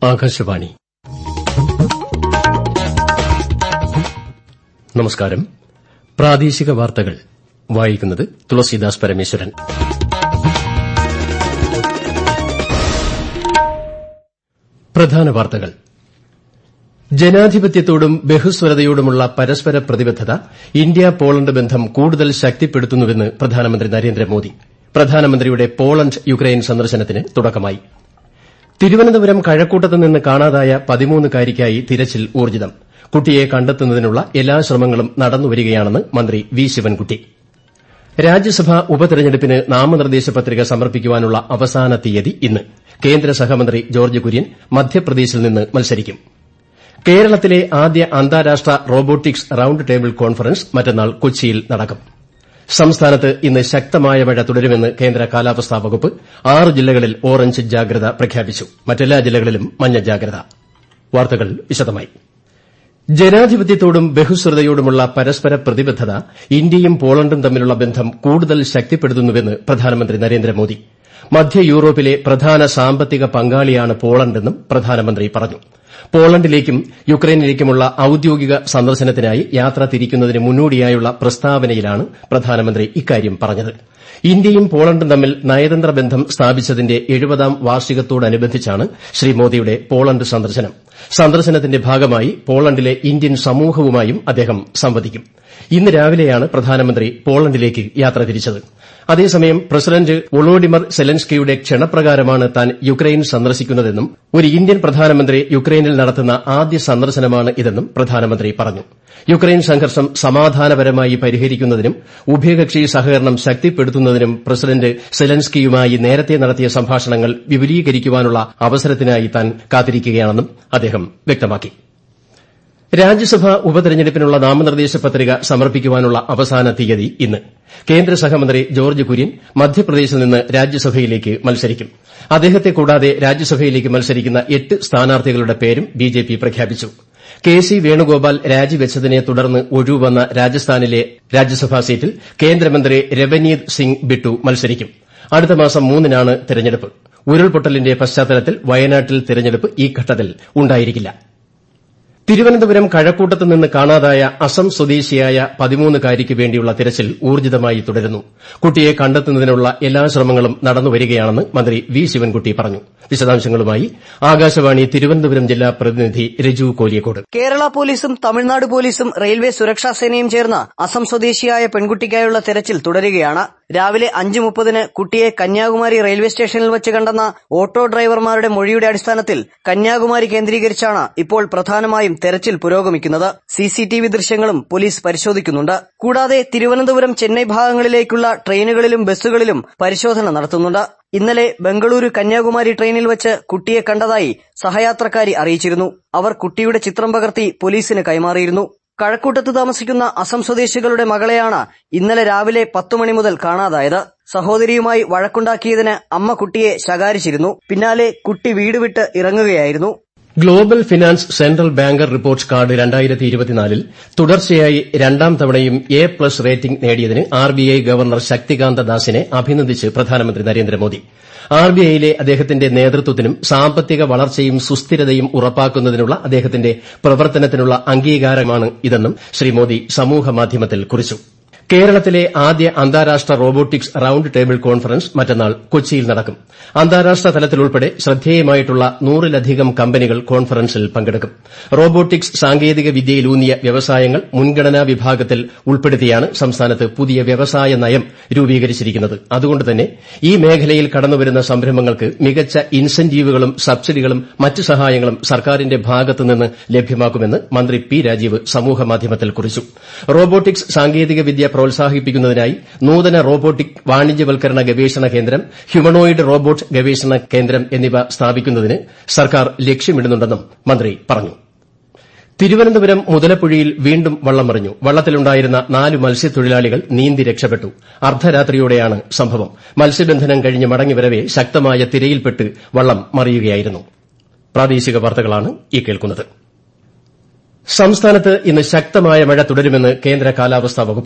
ആകാശവാണി നമസ്കാരം പ്രാദേശിക വാർത്തകൾ വായിക്കുന്നത് തുളസീദാസ് പരമേശ്വരൻ പ്രധാന വാർത്തകൾ ജനാധിപത്യത്തോടും ബഹുസ്വരതയോടുമുള്ള പരസ്പര പ്രതിബദ്ധത ഇന്ത്യ പോളണ്ട് ബന്ധം കൂടുതൽ ശക്തിപ്പെടുത്തുന്നുവെന്ന് പ്രധാനമന്ത്രി നരേന്ദ്രമോദി പ്രധാനമന്ത്രിയുടെ പോളണ്ട് യുക്രൈൻ സന്ദർശനത്തിന് തുടക്കമായി തിരുവനന്തപുരം കഴക്കൂട്ടത്ത് നിന്ന് കാണാതായ പതിമൂന്നുകാരിക്കായി തിരച്ചിൽ ഊർജ്ജിതം കുട്ടിയെ കണ്ടെത്തുന്നതിനുള്ള എല്ലാ ശ്രമങ്ങളും നടന്നുവരികയാണെന്ന് മന്ത്രി വി ശിവൻകുട്ടി രാജ്യസഭാ ഉപതെരഞ്ഞെടുപ്പിന് നാമനിർദ്ദേശ പത്രിക സമർപ്പിക്കാനുള്ള അവസാന തീയതി ഇന്ന് കേന്ദ്ര സഹമന്ത്രി ജോർജ്ജ് കുര്യൻ മധ്യപ്രദേശിൽ നിന്ന് മത്സരിക്കും കേരളത്തിലെ ആദ്യ അന്താരാഷ്ട്ര റോബോട്ടിക്സ് റൌണ്ട് ടേബിൾ കോൺഫറൻസ് മറ്റന്നാൾ കൊച്ചിയിൽ നടക്കും സംസ്ഥാനത്ത് ഇന്ന് ശക്തമായ മഴ തുടരുമെന്ന് കേന്ദ്ര കാലാവസ്ഥാ വകുപ്പ് ആറ് ജില്ലകളിൽ ഓറഞ്ച് ജാഗ്രത പ്രഖ്യാപിച്ചു മറ്റെല്ലാ ജില്ലകളിലും മഞ്ഞ ജാഗ്രത വാർത്തകൾ വിശദമായി ജനാധിപത്യത്തോടും ബഹുസ്വരതയോടുമുള്ള പരസ്പര പ്രതിബദ്ധത ഇന്ത്യയും പോളണ്ടും തമ്മിലുള്ള ബന്ധം കൂടുതൽ ശക്തിപ്പെടുത്തുന്നുവെന്ന് പ്രധാനമന്ത്രി നരേന്ദ്രമോദി മധ്യ യൂറോപ്പിലെ പ്രധാന സാമ്പത്തിക പങ്കാളിയാണ് പോളണ്ടെന്നും പ്രധാനമന്ത്രി പറഞ്ഞു പോളണ്ടിലേക്കും യുക്രൈനിലേക്കുമുള്ള ഔദ്യോഗിക സന്ദർശനത്തിനായി യാത്ര തിരിക്കുന്നതിന് മുന്നോടിയായുള്ള പ്രസ്താവനയിലാണ് പ്രധാനമന്ത്രി ഇക്കാര്യം പറഞ്ഞത് ഇന്ത്യയും പോളണ്ടും തമ്മിൽ നയതന്ത്ര ബന്ധം സ്ഥാപിച്ചതിന്റെ എഴുപതാം വാർഷികത്തോടനുബന്ധിച്ചാണ് ശ്രീ മോദിയുടെ പോളണ്ട് സന്ദർശനം സന്ദർശനത്തിന്റെ ഭാഗമായി പോളണ്ടിലെ ഇന്ത്യൻ സമൂഹവുമായും അദ്ദേഹം സംവദിക്കും ഇന്ന് രാവിലെയാണ് പ്രധാനമന്ത്രി പോളണ്ടിലേക്ക് യാത്ര തിരിച്ചത് അതേസമയം പ്രസിഡന്റ് വൊളോഡിമർ സെലൻസ്കിയുടെ ക്ഷണപ്രകാരമാണ് താൻ യുക്രൈൻ സന്ദർശിക്കുന്നതെന്നും ഒരു ഇന്ത്യൻ പ്രധാനമന്ത്രി യുക്രൈനിൽ നടത്തുന്ന ആദ്യ സന്ദർശനമാണ് ഇതെന്നും പ്രധാനമന്ത്രി പറഞ്ഞു യുക്രൈൻ സംഘർഷം സമാധാനപരമായി പരിഹരിക്കുന്നതിനും ഉഭയകക്ഷി സഹകരണം ശക്തിപ്പെടുത്തുന്നതിനും പ്രസിഡന്റ് സെലൻസ്കിയുമായി നേരത്തെ നടത്തിയ സംഭാഷണങ്ങൾ വിപുലീകരിക്കാനുള്ള അവസരത്തിനായി താൻ കാത്തിരിക്കുകയാണെന്നും അദ്ദേഹം വ്യക്തമാക്കി രാജ്യസഭാ ഉപതെരഞ്ഞെടുപ്പിനുള്ള നാമനിർദ്ദേശ പത്രിക സമർപ്പിക്കാനുള്ള അവസാന തീയതി ഇന്ന് കേന്ദ്ര സഹമന്ത്രി ജോർജ്ജ് കുര്യൻ മധ്യപ്രദേശിൽ നിന്ന് രാജ്യസഭയിലേക്ക് മത്സരിക്കും അദ്ദേഹത്തെ കൂടാതെ രാജ്യസഭയിലേക്ക് മത്സരിക്കുന്ന എട്ട് സ്ഥാനാർത്ഥികളുടെ പേരും ബിജെപി പ്രഖ്യാപിച്ചു കെ സി വേണുഗോപാൽ രാജിവച്ചതിനെ തുടർന്ന് ഒഴിവുവന്ന രാജസ്ഥാനിലെ രാജ്യസഭാ സീറ്റിൽ കേന്ദ്രമന്ത്രി രവനീത് സിംഗ് ബിട്ടു മത്സരിക്കും അടുത്ത മാസം മൂന്നിനാണ് തെരഞ്ഞെടുപ്പ് ഉരുൾപൊട്ടലിന്റെ പശ്ചാത്തലത്തിൽ വയനാട്ടിൽ തെരഞ്ഞെടുപ്പ് ഈ ഘട്ടത്തിൽ ഉണ്ടായിരിക്കില്ല തിരുവനന്തപുരം കഴക്കൂട്ടത്ത് നിന്ന് കാണാതായ അസം സ്വദേശിയായ പതിമൂന്നുകാരിക്ക് വേണ്ടിയുള്ള തിരച്ചിൽ ഊർജ്ജിതമായി തുടരുന്നു കുട്ടിയെ കണ്ടെത്തുന്നതിനുള്ള എല്ലാ ശ്രമങ്ങളും നടന്നുവരികയാണെന്ന് മന്ത്രി വി ശിവൻകുട്ടി പറഞ്ഞു വിശദാംശങ്ങളുമായി ആകാശവാണി തിരുവനന്തപുരം ജില്ലാ പ്രതിനിധി രജു കോലിയക്കോട് കേരള പോലീസും തമിഴ്നാട് പോലീസും റെയിൽവേ സുരക്ഷാ സേനയും ചേർന്ന് അസം സ്വദേശിയായ പെൺകുട്ടിക്കായുള്ള തെരച്ചിൽ തുടരുകയാണ് രാവിലെ അഞ്ച് മുപ്പതിന് കുട്ടിയെ കന്യാകുമാരി റെയിൽവേ സ്റ്റേഷനിൽ വെച്ച് കണ്ടെന്ന ഓട്ടോ ഡ്രൈവർമാരുടെ മൊഴിയുടെ അടിസ്ഥാനത്തിൽ കന്യാകുമാരി കേന്ദ്രീകരിച്ചാണ് ഇപ്പോൾ പ്രധാനമായും തെരച്ചിൽ പുരോഗമിക്കുന്നത് സിസിടിവി ദൃശ്യങ്ങളും പോലീസ് പരിശോധിക്കുന്നുണ്ട് കൂടാതെ തിരുവനന്തപുരം ചെന്നൈ ഭാഗങ്ങളിലേക്കുള്ള ട്രെയിനുകളിലും ബസ്സുകളിലും പരിശോധന നടത്തുന്നുണ്ട് ഇന്നലെ ബംഗളൂരു കന്യാകുമാരി ട്രെയിനിൽ വെച്ച് കുട്ടിയെ കണ്ടതായി സഹയാത്രക്കാരി അറിയിച്ചിരുന്നു അവർ കുട്ടിയുടെ ചിത്രം പകർത്തി പോലീസിന് കൈമാറിയിരുന്നു കഴക്കൂട്ടത്ത് താമസിക്കുന്ന അസം സ്വദേശികളുടെ മകളെയാണ് ഇന്നലെ രാവിലെ പത്തു മണി മുതൽ കാണാതായത് സഹോദരിയുമായി വഴക്കുണ്ടാക്കിയതിന് അമ്മ കുട്ടിയെ ശകാരിച്ചിരുന്നു പിന്നാലെ കുട്ടി വീട് വിട്ട് ഇറങ്ങുകയായിരുന്നു global finance central banker report card ൽ തുടർച്ചയായി രണ്ടാം തവണയും A plus rating നേടിയതിന് RBI governor Shaktikanta ദാസിനെ അഭിനന്ദിച്ച് പ്രധാനമന്ത്രി നരേന്ദ്രമോദി ആർബിഐയിലെ അദ്ദേഹത്തിന്റെ നേതൃത്വത്തിനും സാമ്പത്തിക വളർച്ചയും സുസ്ഥിരതയും ഉറപ്പാക്കുന്നതിനുള്ള അദ്ദേഹത്തിന്റെ പ്രവർത്തനത്തിനുള്ള അംഗീകാരമാണ് ഇതെന്നും ശ്രീ മോദി സമൂഹമാധ്യമത്തിൽ കുറിച്ചു കേരളത്തിലെ ആദ്യ അന്താരാഷ്ട്ര റോബോട്ടിക്സ് റൌണ്ട് ടേബിൾ കോൺഫറൻസ് മറ്റന്നാൾ കൊച്ചിയിൽ നടക്കും അന്താരാഷ്ട്ര തലത്തിലുൾപ്പെടെ ശ്രദ്ധേയമായിട്ടുള്ള നൂറിലധികം കമ്പനികൾ കോൺഫറൻസിൽ പങ്കെടുക്കും റോബോട്ടിക്സ് സാങ്കേതിക വിദ്യയിലൂന്നിയ വ്യവസായങ്ങൾ മുൻഗണനാ വിഭാഗത്തിൽ ഉൾപ്പെടുത്തിയാണ് സംസ്ഥാനത്ത് പുതിയ വ്യവസായ നയം രൂപീകരിച്ചിരിക്കുന്നത് അതുകൊണ്ട് തന്നെ ഈ മേഖലയിൽ കടന്നുവരുന്ന സംരംഭങ്ങൾക്ക് മികച്ച ഇൻസെന്റീവുകളും സബ്സിഡികളും മറ്റ് സഹായങ്ങളും സർക്കാരിന്റെ ഭാഗത്തുനിന്ന് ലഭ്യമാക്കുമെന്ന് മന്ത്രി പി രാജീവ് സമൂഹമാധ്യമത്തിൽ കുറിച്ചു റോബോട്ടിക്സ് സാങ്കേതിക വിദ്യ പ്രോത്സാഹിപ്പിക്കുന്നതിനായി നൂതന റോബോട്ടിക് വാണിജ്യവൽക്കരണ ഗവേഷണ കേന്ദ്രം ഹ്യൂമണോയിഡ് റോബോട്ട് ഗവേഷണ കേന്ദ്രം എന്നിവ സ്ഥാപിക്കുന്നതിന് സർക്കാർ ലക്ഷ്യമിടുന്നുണ്ടെന്നും മന്ത്രി പറഞ്ഞു തിരുവനന്തപുരം മുതലപ്പുഴയിൽ വീണ്ടും വള്ളം മറിഞ്ഞു വള്ളത്തിലുണ്ടായിരുന്ന നാല് മത്സ്യത്തൊഴിലാളികൾ നീന്തി രക്ഷപ്പെട്ടു അർദ്ധരാത്രിയോടെയാണ് സംഭവം മത്സ്യബന്ധനം കഴിഞ്ഞ് മടങ്ങിവരവെ ശക്തമായ തിരയിൽപ്പെട്ട് വള്ളം മറിയുകയായിരുന്നു പ്രാദേശിക വാർത്തകളാണ് ഈ കേൾക്കുന്നത് സംസ്ഥാനത്ത് ഇന്ന് ശക്തമായ മഴ തുടരുമെന്ന് കേന്ദ്ര കാലാവസ്ഥാ വകുപ്പ്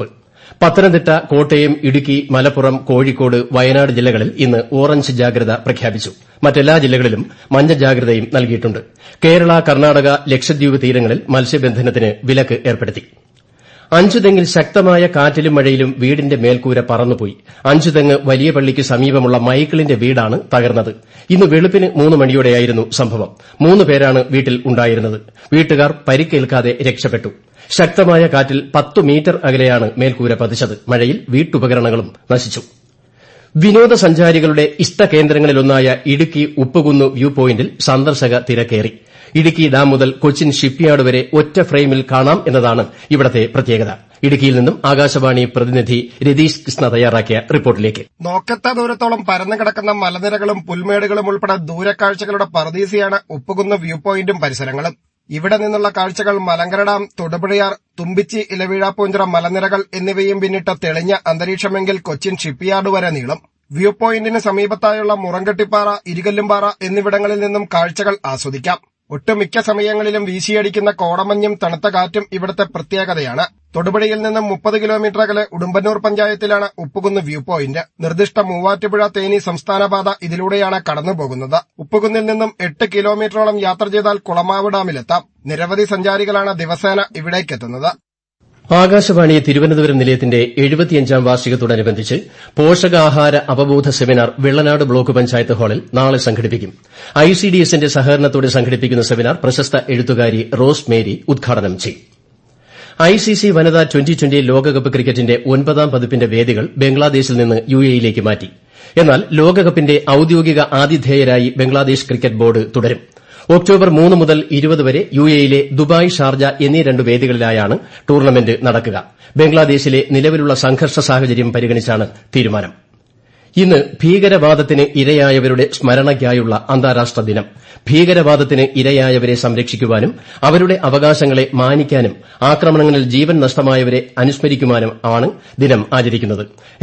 പത്തനംതിട്ട കോട്ടയം ഇടുക്കി മലപ്പുറം കോഴിക്കോട് വയനാട് ജില്ലകളിൽ ഇന്ന് ഓറഞ്ച് ജാഗ്രത പ്രഖ്യാപിച്ചു മറ്റെല്ലാ ജില്ലകളിലും മഞ്ഞ ജാഗ്രതയും നൽകിയിട്ടുണ്ട് കേരള കർണാടക ലക്ഷദ്വീപ് തീരങ്ങളിൽ മത്സ്യബന്ധനത്തിന് വിലക്ക് ഏർപ്പെടുത്തി അഞ്ചുതെങ്ങിൽ ശക്തമായ കാറ്റിലും മഴയിലും വീടിന്റെ മേൽക്കൂര പറന്നുപോയി അഞ്ചുതെങ്ങ് വലിയ പള്ളിക്ക് സമീപമുള്ള മൈക്കിളിന്റെ വീടാണ് തകർന്നത് ഇന്ന് വെളുപ്പിന് മൂന്ന് മണിയോടെയായിരുന്നു സംഭവം മൂന്ന് പേരാണ് വീട്ടിൽ ഉണ്ടായിരുന്നത് വീട്ടുകാർ പരിക്കേൽക്കാതെ രക്ഷപ്പെട്ടു ശക്തമായ കാറ്റിൽ പത്തു മീറ്റർ അകലെയാണ് മേൽക്കൂര പതിച്ചത് മഴയിൽ വീട്ടുപകരണങ്ങളും നശിച്ചു വിനോദസഞ്ചാരികളുടെ ഇഷ്ടകേന്ദ്രങ്ങളിലൊന്നായ ഇടുക്കി ഉപ്പുകുന്ന് വ്യൂ പോയിന്റിൽ സന്ദർശക തിരക്കേറി ഇടുക്കി ഡാം മുതൽ കൊച്ചിൻ ഷിപ്പ്യാർഡ് വരെ ഒറ്റ ഫ്രെയിമിൽ കാണാം എന്നതാണ് ഇവിടത്തെ പ്രത്യേകത ഇടുക്കിയിൽ നിന്നും ആകാശവാണി പ്രതിനിധി രതീഷ് കൃഷ്ണ തയ്യാറാക്കിയ റിപ്പോർട്ടിലേക്ക് നോക്കത്ത ദൂരത്തോളം പരന്നു കിടക്കുന്ന മലനിരകളും പുൽമേടുകളും ഉൾപ്പെടെ ദൂരക്കാഴ്ചകളുടെ പറദീസിയാണ് ഉപ്പുകുന്ന് വ്യൂ പോയിന്റും പരിസരങ്ങളും ഇവിടെ നിന്നുള്ള കാഴ്ചകൾ മലങ്കര ഡാം തൊടുപുഴയാർ തുമ്പിച്ചി ഇലവീഴാപ്പൂഞ്ചിറ മലനിരകൾ എന്നിവയും പിന്നിട്ട തെളിഞ്ഞ അന്തരീക്ഷമെങ്കിൽ കൊച്ചിൻ ഷിപ്പ്യാർഡ് വരെ നീളും വ്യൂ പോയിന്റിന് സമീപത്തായുള്ള മുറങ്കട്ടിപ്പാറ ഇരികല്ലുംപാറ എന്നിവിടങ്ങളിൽ നിന്നും കാഴ്ചകൾ ആസ്വദിക്കാം ഒട്ടുമിക്ക സമയങ്ങളിലും വീശിയടിക്കുന്ന കോടമഞ്ഞും തണുത്ത കാറ്റും ഇവിടുത്തെ പ്രത്യേകതയാണ് തൊടുപുഴയിൽ നിന്നും മുപ്പത് കിലോമീറ്റർ അകലെ ഉടുമ്പന്നൂർ പഞ്ചായത്തിലാണ് ഉപ്പുകുന്ന് വ്യൂ പോയിന്റ് നിർദ്ദിഷ്ട മൂവാറ്റുപുഴ തേനി സംസ്ഥാനപാത ഇതിലൂടെയാണ് കടന്നുപോകുന്നത് ഉപ്പുകുന്നിൽ നിന്നും എട്ട് കിലോമീറ്ററോളം യാത്ര ചെയ്താൽ കുളമാവ് ഡാമിലെത്താം നിരവധി സഞ്ചാരികളാണ് ദിവസേന ഇവിടേക്കെത്തുന്നത് ആകാശവാണി തിരുവനന്തപുരം നിലയത്തിന്റെ എഴുപത്തിയഞ്ചാം വാർഷികത്തോടനുബന്ധിച്ച് പോഷകാഹാര അവബോധ സെമിനാർ വെള്ളനാട് ബ്ലോക്ക് പഞ്ചായത്ത് ഹാളിൽ നാളെ സംഘടിപ്പിക്കും ഐസിഡിഎസിന്റെ സഹകരണത്തോടെ സംഘടിപ്പിക്കുന്ന സെമിനാർ പ്രശസ്ത എഴുത്തുകാരി റോസ് മേരി ഉദ്ഘാടനം ചെയ്യും ഐസിസി വനിതാ ട്വന്റി ട്വന്റി ലോകകപ്പ് ക്രിക്കറ്റിന്റെ ഒൻപതാം പതിപ്പിന്റെ വേദികൾ ബംഗ്ലാദേശിൽ നിന്ന് യുഎഇയിലേക്ക് മാറ്റി എന്നാൽ ലോകകപ്പിന്റെ ഔദ്യോഗിക ആതിഥേയരായി ബംഗ്ലാദേശ് ക്രിക്കറ്റ് ബോർഡ് തുടരും ഒക്ടോബർ മൂന്ന് മുതൽ ഇരുപത് വരെ യുഎഇയിലെ ദുബായ് ഷാർജ എന്നീ രണ്ട് വേദികളിലായാണ് ടൂർണമെന്റ് നടക്കുക ബംഗ്ലാദേശിലെ നിലവിലുള്ള സംഘർഷ സാഹചര്യം പരിഗണിച്ചാണ് തീരുമാനം ഇന്ന് ഭീകരവാദത്തിന് ഇരയായവരുടെ സ്മരണയ്ക്കായുള്ള അന്താരാഷ്ട്ര ദിനം ഭീകരവാദത്തിന് ഇരയായവരെ സംരക്ഷിക്കുവാനും അവരുടെ അവകാശങ്ങളെ മാനിക്കാനും ആക്രമണങ്ങളിൽ ജീവൻ നഷ്ടമായവരെ അനുസ്മരിക്കുവാനും ആണ് ദിനം ആചരിക്കുന്നത്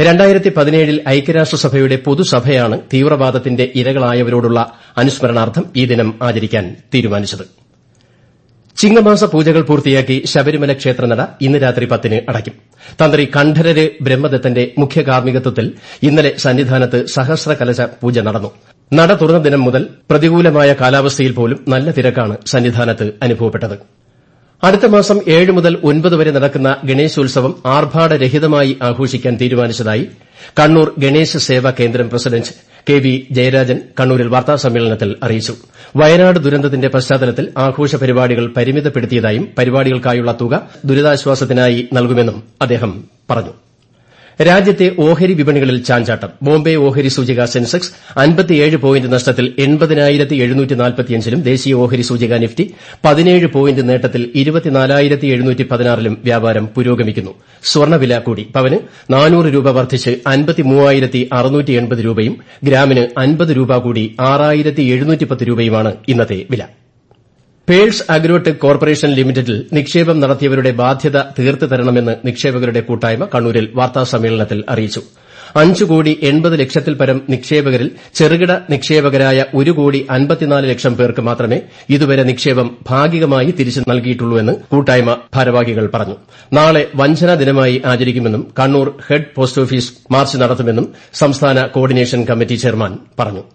ൽ ഐക്യരാഷ്ട്രസഭയുടെ പൊതുസഭയാണ് തീവ്രവാദത്തിന്റെ ഇരകളായവരോടുള്ള അനുസ്മരണാർത്ഥം ഈ ദിനം ആചരിക്കാൻ തീരുമാനിച്ചത് ചിങ്ങമാസ പൂജകൾ പൂർത്തിയാക്കി ശബരിമല ക്ഷേത്രനട ഇന്ന് രാത്രി പത്തിന് അടയ്ക്കും തന്ത്രി കണ്ഠരര് ബ്രഹ്മദത്തന്റെ മുഖ്യ കാർമ്മികത്വത്തിൽ ഇന്നലെ സന്നിധാനത്ത് സഹസ്ര കലശ പൂജ നടന്നു നട തുറന്ന ദിനം മുതൽ പ്രതികൂലമായ കാലാവസ്ഥയിൽ പോലും നല്ല തിരക്കാണ് സന്നിധാനത്ത് അനുഭവപ്പെട്ടത് അടുത്ത മാസം ഏഴ് മുതൽ ഒൻപത് വരെ നടക്കുന്ന ഗണേശോത്സവം ആർഭാടരഹിതമായി ആഘോഷിക്കാൻ തീരുമാനിച്ചതായി കണ്ണൂർ ഗണേശ സേവാ കേന്ദ്രം പ്രസിഡന്റ് കെ വി ജയരാജൻ കണ്ണൂരിൽ വാർത്താസമ്മേളനത്തിൽ അറിയിച്ചു വയനാട് ദുരന്തത്തിന്റെ പശ്ചാത്തലത്തിൽ ആഘോഷ പരിപാടികൾ പരിമിതപ്പെടുത്തിയതായും പരിപാടികൾക്കായുള്ള തുക ദുരിതാശ്വാസത്തിനായി നൽകുമെന്നും അദ്ദേഹം പറഞ്ഞു രാജ്യത്തെ ഓഹരി വിപണികളിൽ ചാഞ്ചാട്ടം ബോംബെ ഓഹരി സൂചിക സെൻസെക്സ് അൻപത്തിയേഴ് പോയിന്റ് നഷ്ടത്തിൽ എൺപതിനായിരത്തി എഴുന്നൂറ്റി നാൽപ്പത്തിയഞ്ചിലും ദേശീയ ഓഹരി സൂചിക നിഫ്റ്റി പതിനേഴ് പോയിന്റ് നേട്ടത്തിൽ ഇരുപത്തിനാലായിരത്തി എഴുന്നൂറ്റി പതിനാറിലും വ്യാപാരം പുരോഗമിക്കുന്നു സ്വർണ്ണവില കൂടി പവന് നാനൂറ് രൂപ വർദ്ധിച്ച് അൻപത്തിമൂവായിരത്തി അറുന്നൂറ്റി എൺപത് രൂപയും ഗ്രാമിന് അൻപത് രൂപ കൂടി ആറായിരത്തി എഴുന്നൂറ്റി പത്ത് രൂപയുമാണ് ഇന്നത്തെ വില പേഴ്സ് അഗ്രോടെക് കോർപ്പറേഷൻ ലിമിറ്റഡിൽ നിക്ഷേപം നടത്തിയവരുടെ ബാധ്യത തീർത്ത് തരണമെന്ന് നിക്ഷേപകരുടെ കൂട്ടായ്മ കണ്ണൂരിൽ വാർത്താസമ്മേളനത്തിൽ അറിയിച്ചു അഞ്ച് കോടി എൺപത് ലക്ഷത്തിൽ പരം നിക്ഷേപകരിൽ ചെറുകിട നിക്ഷേപകരായ ഒരു കോടി അൻപത്തിനാല് ലക്ഷം പേർക്ക് മാത്രമേ ഇതുവരെ നിക്ഷേപം ഭാഗികമായി തിരിച്ചു നൽകിയിട്ടുള്ളൂവെന്ന് കൂട്ടായ്മ ഭാരവാഹികൾ പറഞ്ഞു നാളെ വഞ്ചനാ ദിനമായി ആചരിക്കുമെന്നും Kannur head post office march നടത്തുമെന്നും സംസ്ഥാന കോർഡിനേഷൻ കമ്മിറ്റി ചെയർമാൻ പറഞ്ഞു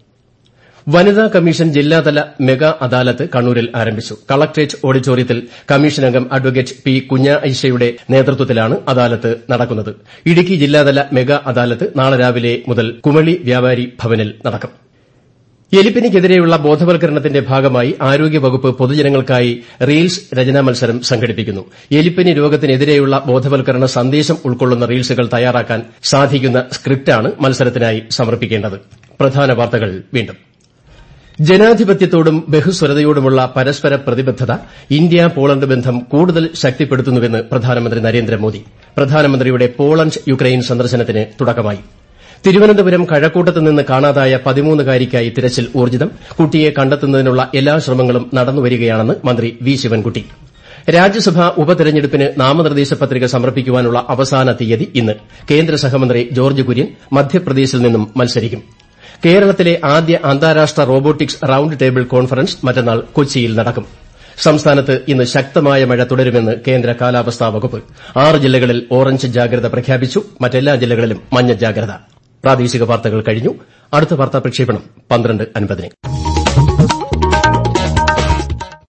വനിതാ കമ്മീഷൻ ജില്ലാതല മെഗാ അദാലത്ത് കണ്ണൂരിൽ ആരംഭിച്ചു കളക്ട്രേറ്റ് ഓഡിറ്റോറിയത്തിൽ കമ്മീഷൻ അംഗം അഡ്വക്കേറ്റ് പി കുഞ്ഞായിഷയുടെ നേതൃത്വത്തിലാണ് അദാലത്ത് നടക്കുന്നത് ഇടുക്കി ജില്ലാതല മെഗാ അദാലത്ത് നാളെ രാവിലെ മുതൽ കുമളി വ്യാപാരി ഭവനിൽ നടക്കും എലിപ്പനിക്കെതിരെയുള്ള ബോധവൽക്കരണത്തിന്റെ ഭാഗമായി ആരോഗ്യവകുപ്പ് പൊതുജനങ്ങൾക്കായി റീൽസ് രചനാ മത്സരം സംഘടിപ്പിക്കുന്നു എലിപ്പനി രോഗത്തിനെതിരെയുള്ള ബോധവൽക്കരണ സന്ദേശം ഉൾക്കൊള്ളുന്ന റീൽസുകൾ തയ്യാറാക്കാൻ സാധിക്കുന്ന സ്ക്രിപ്റ്റാണ് മത്സരത്തിനായി സമർപ്പിക്കേണ്ടത് പ്രധാന വാർത്തകൾ വീണ്ടും ജനാധിപത്യത്തോടും ബഹുസ്വരതയോടുമുള്ള പരസ്പര പ്രതിബദ്ധത ഇന്ത്യ പോളണ്ട് ബന്ധം കൂടുതൽ ശക്തിപ്പെടുത്തുന്നുവെന്ന് പ്രധാനമന്ത്രി നരേന്ദ്രമോദി പ്രധാനമന്ത്രിയുടെ പോളണ്ട് യുക്രൈൻ സന്ദർശനത്തിന് തുടക്കമായി തിരുവനന്തപുരം കഴക്കൂട്ടത്ത് നിന്ന് കാണാതായ പതിമൂന്നുകാരിക്കായി തിരച്ചിൽ ഊർജ്ജിതം കുട്ടിയെ കണ്ടെത്തുന്നതിനുള്ള എല്ലാ ശ്രമങ്ങളും നടന്നുവരികയാണെന്ന് മന്ത്രി വി ശിവൻകുട്ടി രാജ്യസഭാ ഉപതെരഞ്ഞെടുപ്പിന് നാമനിർദ്ദേശ പത്രിക സമർപ്പിക്കാനുള്ള അവസാന തീയതി ഇന്ന് കേന്ദ്ര സഹമന്ത്രി ജോർജ്ജ് കുര്യൻ മധ്യപ്രദേശിൽ നിന്നും മത്സരിക്കും കേരളത്തിലെ ആദ്യ അന്താരാഷ്ട്ര റോബോട്ടിക്സ് റൌണ്ട് ടേബിൾ കോൺഫറൻസ് മറ്റന്നാൾ കൊച്ചിയിൽ നടക്കും സംസ്ഥാനത്ത് ഇന്ന് ശക്തമായ മഴ തുടരുമെന്ന് കേന്ദ്ര കാലാവസ്ഥാ വകുപ്പ് ആറ് ജില്ലകളിൽ ഓറഞ്ച് ജാഗ്രത പ്രഖ്യാപിച്ചു മറ്റെല്ലാ ജില്ലകളിലും മഞ്ഞ ജാഗ്രത പ്രാദേശിക വാർത്തകൾ കഴിഞ്ഞു അടുത്ത വാർത്താ പ്രക്ഷേപണം പന്ത്രണ്ട് അൻപതിന്